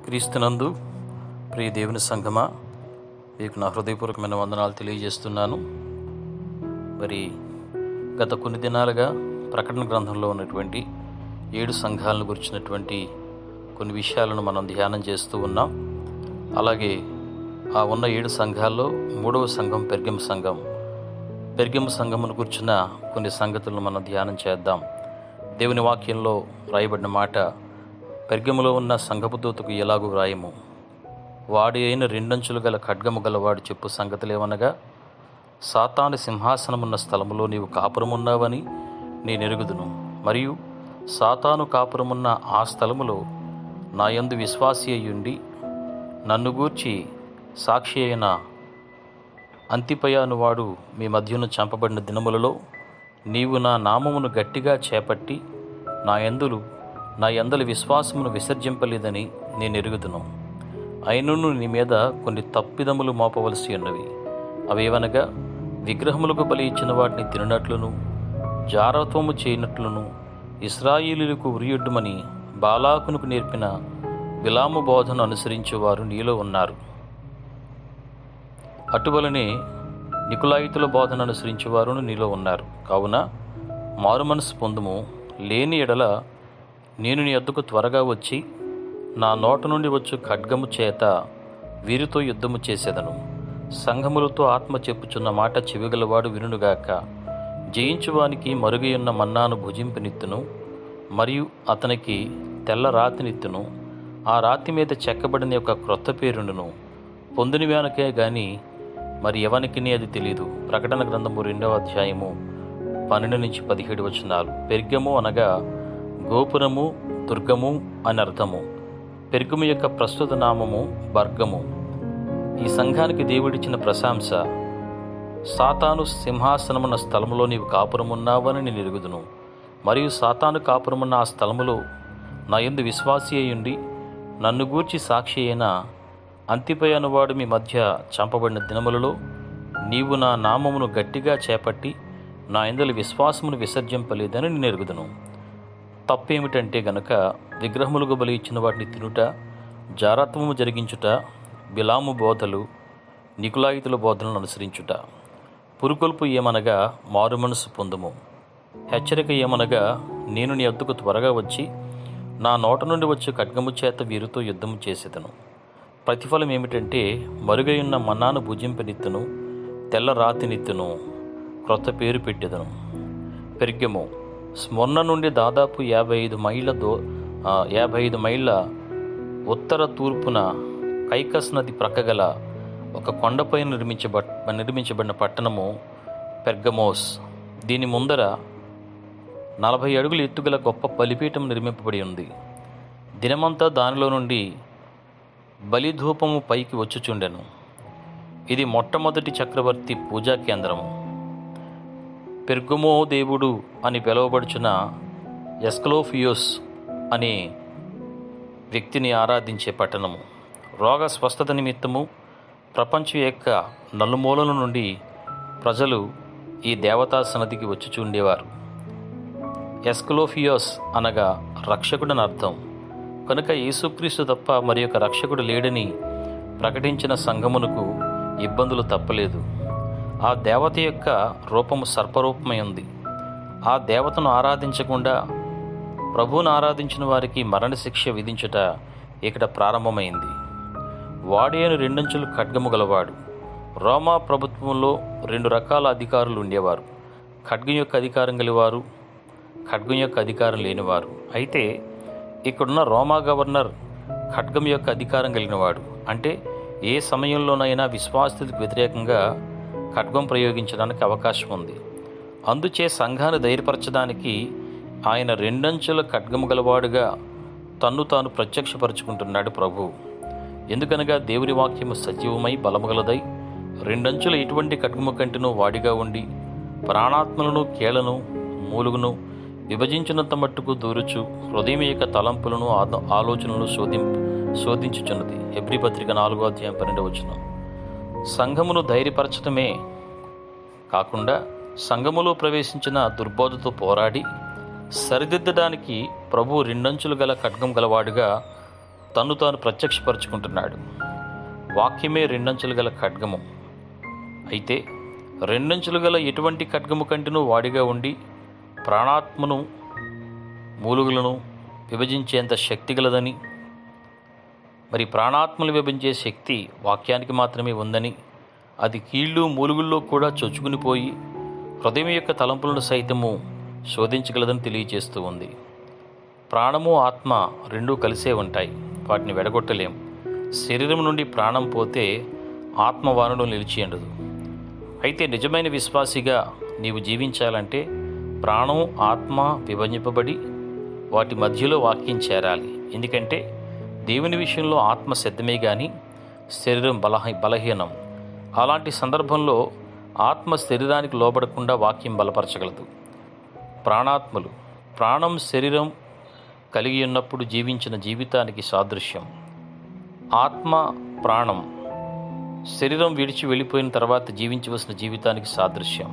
క్రీస్తునందు ప్రియ దేవుని సంఘమా మీకు నా హృదయపూర్వకమైన వందనాలు తెలియజేస్తున్నాను మరి గత కొన్ని దినాలుగా ప్రకటన గ్రంథంలో ఉన్నటువంటి ఏడు సంఘాలను గురించినటువంటి కొన్ని విషయాలను మనం ధ్యానం చేస్తూ ఉన్నాం అలాగే ఆ ఉన్న ఏడు సంఘాల్లో మూడవ సంఘం పెర్గెం సంఘం పెర్గెం సంఘమును కూర్చున్న కొన్ని సంగతులను మనం ధ్యానం చేద్దాం దేవుని వాక్యంలో రాయబడిన మాట పెర్గెములో ఉన్న సంఘపు దూతకు ఎలాగూ వ్రాయము వాడి అయిన రెండంచులు గల ఖడ్గము గలవాడు చెప్పు సంగతులేమనగా సాతాను సింహాసనమున్న స్థలములో నీవు కాపురమున్నావని నేను ఎరుగుదును మరియు సాతాను కాపురమున్న ఆ స్థలములో నా యందు విశ్వాసి అయ్యుండి నన్ను గూర్చి సాక్షి అయిన అంతిపయాను వాడు మీ మధ్యను చంపబడిన దినములలో నీవు నా నామమును గట్టిగా చేపట్టి నా యందులు నా యందలి విశ్వాసమును విసర్జింపలేదని నేను ఎరుగుదును అయినను నీ మీద కొన్ని తప్పిదములు మోపవలసి ఉన్నవి అవేవనగా విగ్రహములకు బలి ఇచ్చిన వాటిని తిననట్లును జారత్వము చేయనట్లును ఇస్రాయిలీలకు ఉరియొడ్డుమని బాలాకునుకు నేర్పిన విలాము బోధను అనుసరించేవారు నీలో ఉన్నారు అటువలనే నికులాయితుల బోధన అనుసరించేవారు నీలో ఉన్నారు కావున మారు మనసు పొందుము లేని ఎడల నేను నీ వద్దకు త్వరగా వచ్చి నా నోట నుండి వచ్చు ఖడ్గము చేత వీరితో యుద్ధము చేసేదను సంఘములతో ఆత్మ చెప్పుచున్న మాట చెవిగలవాడు వినుగాక జయించువానికి మరుగయున్న మన్నాను భుజింపనిత్తును మరియు అతనికి తెల్ల రాతినిత్తును ఆ రాతి మీద చెక్కబడిన యొక్క క్రొత్త పేరును పొందిన వెనకే గాని మరి ఎవనికి అది తెలియదు ప్రకటన గ్రంథము రెండవ అధ్యాయము పన్నెండు నుంచి పదిహేడు వచనాలు పెర్గము అనగా గోపురము దుర్గము అని అర్థము పెర్గము యొక్క ప్రస్తుత నామము బర్గము ఈ సంఘానికి దేవుడిచ్చిన ప్రశంస సాతాను సింహాసనమున్న స్థలములో నీవు కాపురమున్నావని నేను ఎరుగుదును మరియు సాతాను కాపురమున్న ఆ స్థలములో నా యందు విశ్వాసి అయ్యుండి నన్ను గూర్చి సాక్షి అయిన అంతిపై అనువాడు మీ మధ్య చంపబడిన దినములలో నీవు నా నామమును గట్టిగా చేపట్టి నా ఇందలి విశ్వాసమును విసర్జింపలేదని నేను ఎరుగుదును తప్పేమిటంటే గనక విగ్రహములకు బలి ఇచ్చిన వాటిని తినుట జారత్వము జరిగించుట బిలాము బోధలు నికులాయితుల బోధనలను అనుసరించుట పురుకొల్పు ఏమనగా మారు మనసు పొందుము హెచ్చరిక ఏమనగా నేను నీ అద్దుకు త్వరగా వచ్చి నా నోట నుండి వచ్చే ఖడ్గము చేత వీరితో యుద్ధము చేసేదను ప్రతిఫలం ఏమిటంటే మరుగైన మన్నాను భుజింపనిత్తును తెల్ల రాతినిత్తును క్రొత్త పేరు పెట్టెదను పెరిగెము స్మరణ నుండి దాదాపు యాభై ఐదు మైళ్ళ దో ఆ, యాభై ఐదు మైళ్ళ ఉత్తర తూర్పున కైకస్ నది ప్రక్కగల ఒక కొండపై నిర్మించబ నిర్మించబడిన పట్టణము పెర్గమోస్ దీని ముందర నలభై అడుగుల ఎత్తుగల గొప్ప బలిపీఠం నిర్మింపబడి ఉంది దినమంతా దానిలో నుండి బలిధూపము పైకి వచ్చుచుండెను ఇది మొట్టమొదటి చక్రవర్తి పూజా కేంద్రము పెర్గుమో దేవుడు అని పిలువబడుచున్న ఎస్కలోఫియోస్ అనే వ్యక్తిని ఆరాధించే పట్టణము రోగ స్వస్థత నిమిత్తము ప్రపంచం యొక్క నలుమూలల నుండి ప్రజలు ఈ దేవతా సన్నదికి వచ్చి చూండేవారు ఎస్కలోఫియోస్ అనగా రక్షకుడని అర్థం కనుక యేసుక్రీస్తు తప్ప మరి యొక్క రక్షకుడు లేడని ప్రకటించిన సంఘమునకు ఇబ్బందులు తప్పలేదు ఆ దేవత యొక్క రూపము సర్పరూపమై ఉంది ఆ దేవతను ఆరాధించకుండా ప్రభువును ఆరాధించిన వారికి మరణశిక్ష విధించుట ఇక్కడ ప్రారంభమైంది వాడేను రెండంచులు ఖడ్గము గలవాడు రోమా ప్రభుత్వంలో రెండు రకాల అధికారులు ఉండేవారు ఖడ్గం యొక్క అధికారం గలవారు ఖడ్గం యొక్క అధికారం లేనివారు అయితే ఇక్కడున్న రోమా గవర్నర్ ఖడ్గం యొక్క అధికారం కలిగినవాడు అంటే ఏ సమయంలోనైనా విశ్వాసులకు వ్యతిరేకంగా ఖడ్గం ప్రయోగించడానికి అవకాశం ఉంది అందుచే సంఘాన్ని ధైర్యపరచడానికి ఆయన రెండంచుల ఖడ్గము గలవాడుగా తన్ను తాను ప్రత్యక్షపరుచుకుంటున్నాడు ప్రభు ఎందుకనగా దేవుని వాక్యము సజీవమై బలముగలదై రెండంచుల ఎటువంటి ఖడ్గము కంటినూ వాడిగా ఉండి ప్రాణాత్మలను కేళను మూలుగును విభజించినంత మట్టుకు దూరుచు హృదయం యొక్క తలంపులను ఆద- ఆలోచనలను శోధిం శోధించుచున్నది ఎబ్రి పత్రిక నాలుగో అధ్యాయం పన్నెండవ వచనం సంఘమును ధైర్యపరచటమే కాకుండా సంఘములో ప్రవేశించిన దుర్బోధతో పోరాడి సరిదిద్దడానికి ప్రభు రెండంచులు గల ఖడ్గం గలవాడుగా తన్ను తాను ప్రత్యక్షపరుచుకుంటున్నాడు వాక్యమే రెండంచులు గల ఖడ్గము అయితే రెండంచులు గల ఎటువంటి ఖడ్గము కంటేనూ వాడిగా ఉండి ప్రాణాత్మను మూలుగులను విభజించేంత శక్తి గలదని మరి ప్రాణాత్మలు విభజించే శక్తి వాక్యానికి మాత్రమే ఉందని అది కీళ్ళు మూలుగుల్లో కూడా చొచ్చుకుని పోయి హృదయం యొక్క తలంపులను సైతము శోధించగలదని తెలియజేస్తూ ఉంది ప్రాణము ఆత్మ రెండూ కలిసే ఉంటాయి వాటిని వెడగొట్టలేం శరీరం నుండి ప్రాణం పోతే ఆత్మ వానులో నిలిచి ఉండదు అయితే నిజమైన విశ్వాసిగా నీవు జీవించాలంటే ప్రాణం ఆత్మ విభజింపబడి వాటి మధ్యలో వాక్యం చేరాలి ఎందుకంటే దేవుని విషయంలో ఆత్మ సిద్ధమే కానీ శరీరం బలహ బలహీనం అలాంటి సందర్భంలో ఆత్మ శరీరానికి లోబడకుండా వాక్యం బలపరచగలదు ప్రాణాత్మలు ప్రాణం శరీరం కలిగి ఉన్నప్పుడు జీవించిన జీవితానికి సాదృశ్యం ఆత్మ ప్రాణం శరీరం విడిచి వెళ్ళిపోయిన తర్వాత జీవించవలసిన జీవితానికి సాదృశ్యం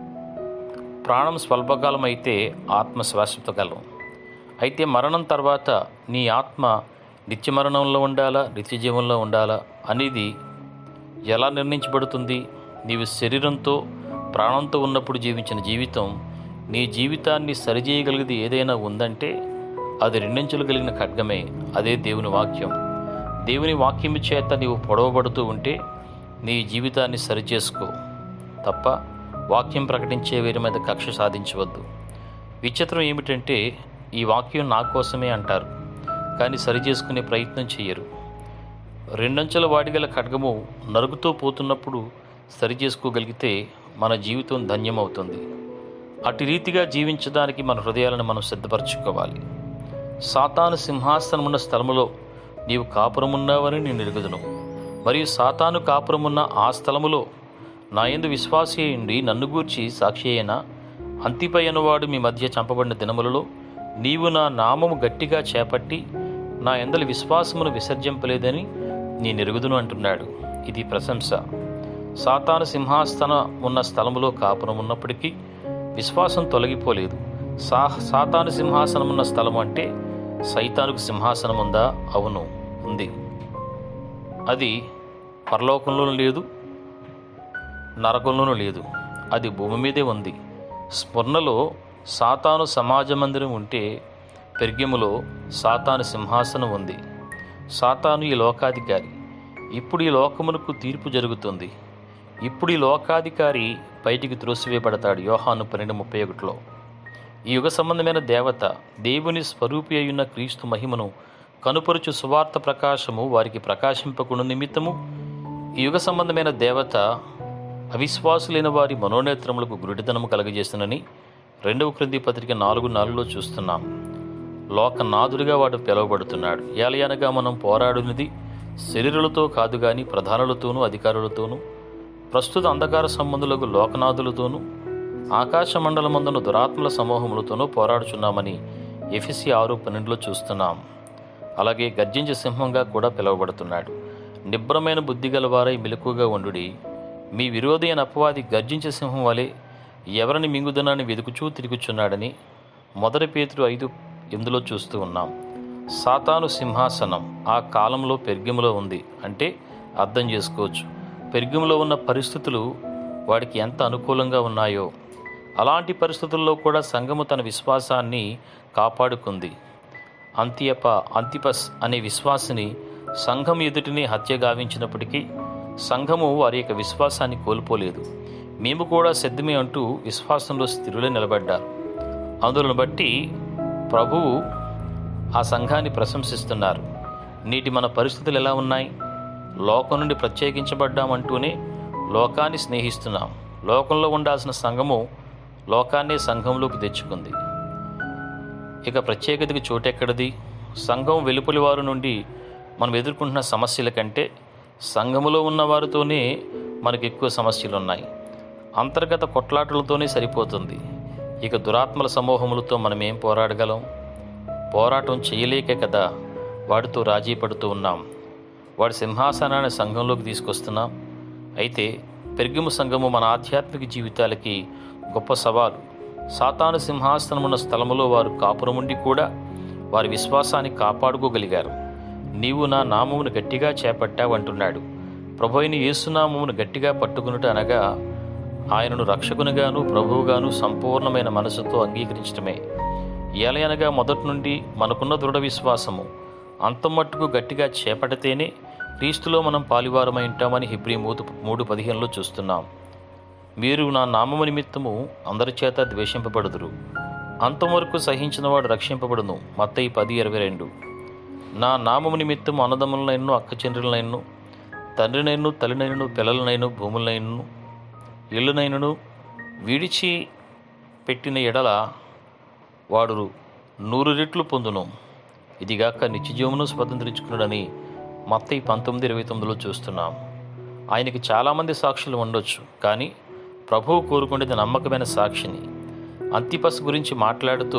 ప్రాణం స్వల్పకాలం అయితే ఆత్మ శాశ్వతకాలం అయితే మరణం తర్వాత నీ ఆత్మ నిత్య మరణంలో ఉండాలా నిత్య జీవంలో ఉండాలా అనేది ఎలా నిర్ణయించబడుతుంది నీవు శరీరంతో ప్రాణంతో ఉన్నప్పుడు జీవించిన జీవితం నీ జీవితాన్ని సరిచేయగలిగేది ఏదైనా ఉందంటే అది రెండించులు కలిగిన ఖడ్గమే అదే దేవుని వాక్యం దేవుని వాక్యము చేత నీవు పొడవబడుతూ ఉంటే నీ జీవితాన్ని సరిచేసుకో తప్ప వాక్యం ప్రకటించే వీరి మీద కక్ష సాధించవద్దు విచిత్రం ఏమిటంటే ఈ వాక్యం నా కోసమే అంటారు కానీ సరిచేసుకునే ప్రయత్నం చేయరు రెండంచెల వాడిగల ఖడ్గము నరుగుతూ పోతున్నప్పుడు సరిచేసుకోగలిగితే మన జీవితం ధన్యమవుతుంది అటు రీతిగా జీవించడానికి మన హృదయాలను మనం సిద్ధపరచుకోవాలి సాతాను సింహాసనమున్న స్థలములో నీవు కాపురమున్నావని నేను ఎరుగుదును మరియు సాతాను కాపురమున్న ఆ స్థలములో నా యందు విశ్వాసి అయ్యుండి నన్ను గూర్చి సాక్షి అయిన అంతిపై అనువాడు మీ మధ్య చంపబడిన దినములలో నీవు నా నామము గట్టిగా చేపట్టి నా ఎందలి విశ్వాసమును విసర్జింపలేదని నేను ఎరుగుదును అంటున్నాడు ఇది ప్రశంస సాతాను సింహాసన ఉన్న స్థలములో కాపురం ఉన్నప్పటికీ విశ్వాసం తొలగిపోలేదు సా సాతాను సింహాసనం ఉన్న స్థలం అంటే సైతానుకు సింహాసనం ఉందా అవును ఉంది అది పరలోకంలోనూ లేదు నరకంలోనూ లేదు అది భూమి మీదే ఉంది స్మరణలో సాతాను సమాజ మందిరం ఉంటే పెర్గెములో సాతాను సింహాసనం ఉంది సాతాను ఈ లోకాధికారి ఇప్పుడు ఈ లోకమునకు తీర్పు జరుగుతుంది ఇప్పుడు ఈ లోకాధికారి బయటికి త్రోసివేయబడతాడు యోహాను పన్నెండు ముప్పై ఒకటిలో ఈ యుగ సంబంధమైన దేవత దేవుని స్వరూపి అయ్యున్న క్రీస్తు మహిమను కనుపరుచు సువార్త ప్రకాశము వారికి ప్రకాశింపకుండా నిమిత్తము ఈ యుగ సంబంధమైన దేవత అవిశ్వాసులైన వారి మనోనేత్రములకు గురుడితనము కలగజేస్తునని రెండవ క్రింది పత్రిక నాలుగు నాలుగులో చూస్తున్నాం లోకనాథుడిగా వాడు పిలువబడుతున్నాడు ఏలయనగా మనం పోరాడునిది శరీరులతో కాదు గాని ప్రధానులతోనూ అధికారులతోనూ ప్రస్తుత అంధకార సంబంధులకు లోకనాథులతోనూ ఆకాశ మండలమందున దురాత్మల సమూహములతోనూ పోరాడుచున్నామని ఎఫ్ఎసి ఆరు పన్నెండులో చూస్తున్నాం అలాగే గర్జించే సింహంగా కూడా పిలువబడుతున్నాడు నిబ్రమైన బుద్ధి గలవారై మెలకుగా ఉండుడి మీ విరోధి అయిన అపవాది గర్జించే సింహం వలె ఎవరిని మింగుదనాన్ని వెతుకుచూ తిరుగుచున్నాడని మొదటి పేతుడు ఐదు ఎందులో చూస్తూ ఉన్నాం సాతాను సింహాసనం ఆ కాలంలో పెర్గెములో ఉంది అంటే అర్థం చేసుకోవచ్చు పెర్గెములో ఉన్న పరిస్థితులు వాడికి ఎంత అనుకూలంగా ఉన్నాయో అలాంటి పరిస్థితుల్లో కూడా సంఘము తన విశ్వాసాన్ని కాపాడుకుంది అంతియప అంతిపస్ అనే విశ్వాసిని సంఘం ఎదుటిని హత్య గావించినప్పటికీ సంఘము వారి యొక్క విశ్వాసాన్ని కోల్పోలేదు మేము కూడా సిద్ధమే అంటూ విశ్వాసంలో స్థిరులే నిలబడ్డారు అందులను బట్టి ప్రభువు ఆ సంఘాన్ని ప్రశంసిస్తున్నారు నేటి మన పరిస్థితులు ఎలా ఉన్నాయి లోకం నుండి ప్రత్యేకించబడ్డామంటూనే లోకాన్ని స్నేహిస్తున్నాం లోకంలో ఉండాల్సిన సంఘము లోకాన్నే సంఘంలోకి తెచ్చుకుంది ఇక ప్రత్యేకతకి చోటెక్కడిది సంఘం వెలుపలి వారి నుండి మనం ఎదుర్కొంటున్న సమస్యల కంటే సంఘములో ఉన్న వారితోనే మనకు ఎక్కువ సమస్యలు ఉన్నాయి అంతర్గత కొట్లాటలతోనే సరిపోతుంది ఇక దురాత్మల సమూహములతో మనం ఏం పోరాడగలం పోరాటం చేయలేకే కదా వాడితో రాజీ పడుతూ ఉన్నాం వాడి సింహాసనాన్ని సంఘంలోకి తీసుకొస్తున్నాం అయితే పెర్గిము సంఘము మన ఆధ్యాత్మిక జీవితాలకి గొప్ప సవాలు సాతాను సింహాసనమున్న స్థలములో వారు కాపురముండి కూడా వారి విశ్వాసాన్ని కాపాడుకోగలిగారు నీవు నా నామమును గట్టిగా చేపట్టావంటున్నాడు ప్రభు అయిన యేసునామమును గట్టిగా పట్టుకునుట అనగా ఆయనను రక్షకునిగాను ప్రభువుగాను సంపూర్ణమైన మనసుతో అంగీకరించడమే ఏలయనగా మొదటి నుండి మనకున్న దృఢ విశ్వాసము అంతమట్టుకు గట్టిగా చేపడితేనే క్రీస్తులో మనం పాలివారమై ఉంటామని హిబ్రీ మూడు మూడు పదిహేనులో చూస్తున్నాం మీరు నా నామము నిమిత్తము అందరి చేత ద్వేషింపబడుదురు అంతవరకు సహించినవాడు రక్షింపబడును మత్తయి పది ఇరవై రెండు నా నామము నిమిత్తము అన్నదమ్ములనైను అక్కచెండ్రులనైను తండ్రినైను తల్లినైను పిల్లలనైను భూములనైను ఇల్లునైనను విడిచి పెట్టిన ఎడల వాడు నూరు రెట్లు పొందును ఇదిగాక నిత్యజీవమును స్వతంత్రించుకున్నాడని మత్తయి పంతొమ్మిది ఇరవై తొమ్మిదిలో చూస్తున్నాం ఆయనకి చాలామంది సాక్షులు ఉండొచ్చు కానీ ప్రభువు కోరుకునేది నమ్మకమైన సాక్షిని అంతిపస్ గురించి మాట్లాడుతూ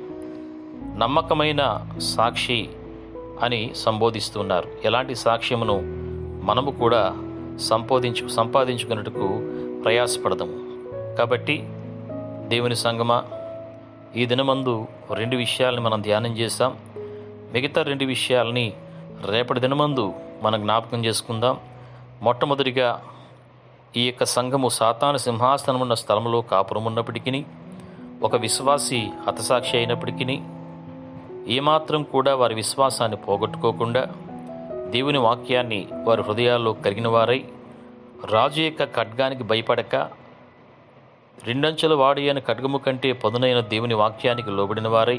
నమ్మకమైన సాక్షి అని సంబోధిస్తున్నారు ఎలాంటి సాక్ష్యమును మనము కూడా సంపాదించు సంపాదించుకున్నట్టుకు ప్రయాసపడదాము కాబట్టి దేవుని సంగమా ఈ దినమందు రెండు విషయాలని మనం ధ్యానం చేస్తాం మిగతా రెండు విషయాలని రేపటి దినమందు మనం జ్ఞాపకం చేసుకుందాం మొట్టమొదటిగా ఈ యొక్క సంఘము సాతాను సింహాసనం ఉన్న స్థలంలో కాపురం ఉన్నప్పటికీ ఒక విశ్వాసి హతసాక్షి అయినప్పటికీ ఏమాత్రం కూడా వారి విశ్వాసాన్ని పోగొట్టుకోకుండా దేవుని వాక్యాన్ని వారి హృదయాల్లో కలిగిన వారై రాజు యొక్క ఖడ్గానికి భయపడక రెండంచెల వాడి అయిన ఖడ్గము కంటే పదునైన దేవుని వాక్యానికి లోబడిన వారై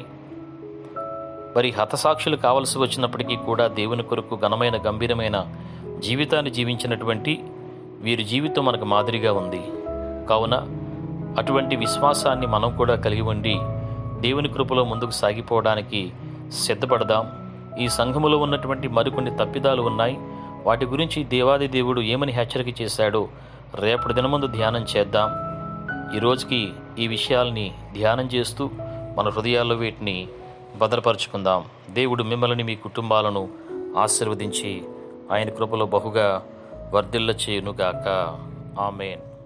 మరి హతసాక్షులు కావలసి వచ్చినప్పటికీ కూడా దేవుని కొరకు ఘనమైన గంభీరమైన జీవితాన్ని జీవించినటువంటి వీరి జీవితం మనకు మాదిరిగా ఉంది కావున అటువంటి విశ్వాసాన్ని మనం కూడా కలిగి ఉండి దేవుని కృపలో ముందుకు సాగిపోవడానికి సిద్ధపడదాం ఈ సంఘములో ఉన్నటువంటి మరికొన్ని తప్పిదాలు ఉన్నాయి వాటి గురించి దేవాది దేవుడు ఏమని హెచ్చరిక చేశాడో రేపటి దినముందు ధ్యానం చేద్దాం ఈ రోజుకి ఈ విషయాల్ని ధ్యానం చేస్తూ మన హృదయాల్లో వీటిని భద్రపరుచుకుందాం దేవుడు మిమ్మల్ని మీ కుటుంబాలను ఆశీర్వదించి ఆయన కృపలో బహుగా వర్ధిల్ల చేయునుగాక ఆమెన్